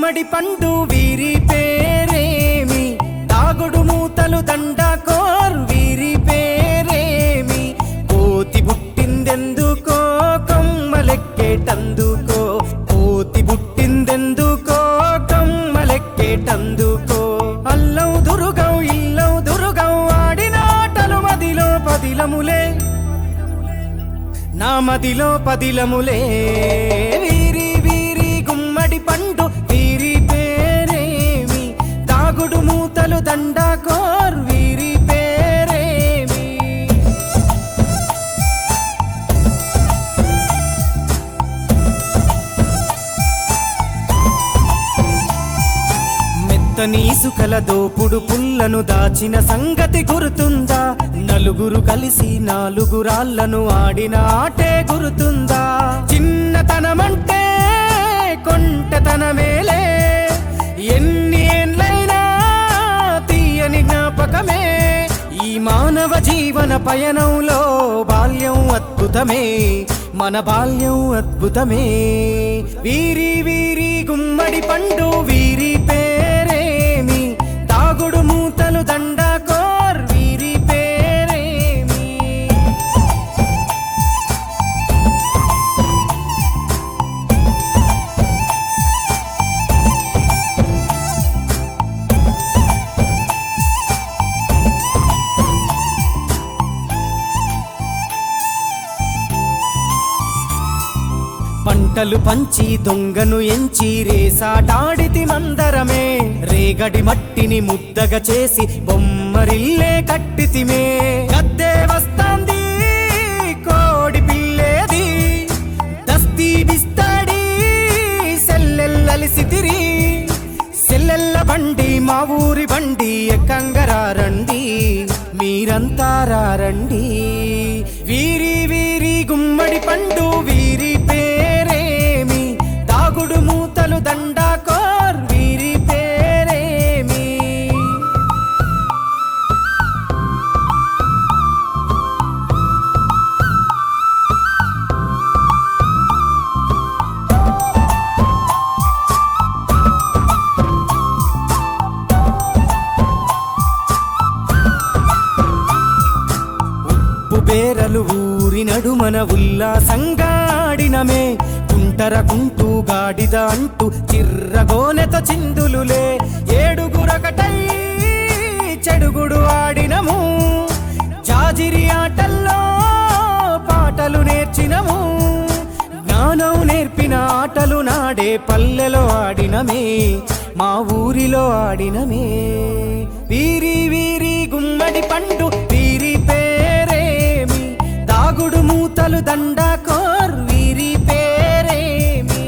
గుమ్మడి పండు వీరి పేరేమి తాగుడు మూతలు దండకోర్ వీరి పేరేమి కోతి పుట్టిందెందుకో కొమ్మలెక్కేటందుకో కోతి పుట్టిందెందుకో కొమ్మలెక్కేటందుకో అల్లం దురుగం ఇల్లం దురుగం ఆడిన ఆటలు మదిలో పదిలములే నా మదిలో పదిలములే వీరి వీరి గుమ్మడి పండు వీరి పేరేమి తాగుడు మూతలు దండకోర్ వీరి పేరేమి మెత్తని ఇసుకల దోపుడు పుల్లను దాచిన సంగతి గుర్తుందా నలుగురు కలిసి నాలుగు రాళ్లను ఆడిన ఆటే గుర్తుందా చిన్నతనమంటే కొంటతనమేలే ఎన్ని ఏండ్లైనా తీయని జ్ఞాపకమే ఈ మానవ జీవన పయనంలో బాల్యం అద్భుతమే మన బాల్యం అద్భుతమే వీరి వీరి గుమ్మడి పండు వీరి పేరేమి తాగుడు మూతలు దండకోర్ వీరి పేరేమి పంటలు పంచి దొంగను ఎంచి రేసాటాడితి మందరమే రేగడి మట్టిని ముద్దగా చేసి బొమ్మరిల్లే కట్టితిమే గద్దే వస్తాంది కోడి పిల్లేది దస్తీ బిస్తాడి సెల్లెల్లలిసితిరి సెల్లెల్ల బండి మా ఊరి బండి ఎక్కంగరారండి మీరంతా రారండి వీరి వీరి గుమ్మడి పండు వీరి పేరేమి తాగుడు మూతలు దండాకోర్ వీరి పేరేమి ఉప్పు బేరలు ఊరి నడుమన ఉల్లాసంగా ఆడినమే కుంటర కుంటూ గాడిద అంటూ చిర్రగోనెత చిందులులే ఏడుగురకటై చెడుగుడు ఆడినము జాజిరి ఆటల్లో పాటలు నేర్చినము జ్ఞానం నేర్పిన ఆటలు నాడే పల్లెలో ఆడినమే మా ఊరిలో ఆడినమే వీరి వీరి గుమ్మడి పండు వీరి పేరేమి తాగుడు మూతలు దండకోర్ వీరి పేరేమి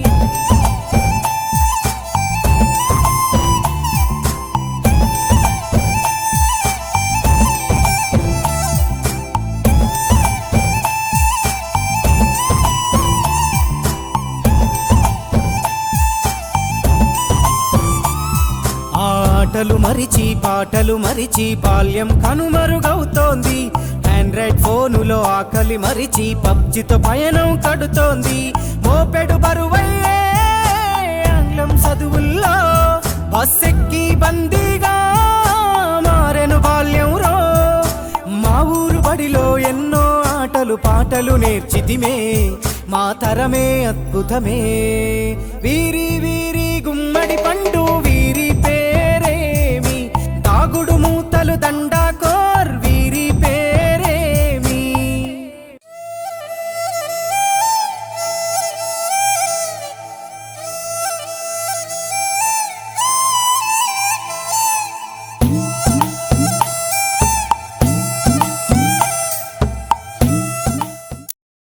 ఆటలు మరిచి పాటలు మరిచి బాల్యం కనుమరుగవుతోంది ఆండ్రాయిడ్ ఫోనులో ఆకలి మరిచి పబ్జితో పయనం కడుతోంది మోపెడు బరువయ్యే ఆంగ్లం చదువుల్లో బస్ ఎక్కి బందీగా మారెను బాల్యం రో మా ఊరు బడిలో ఎన్నో ఆటలు పాటలు నేర్చితిమే మా తరమే అద్భుతమే వీరి వీరి గుమ్మడి పండు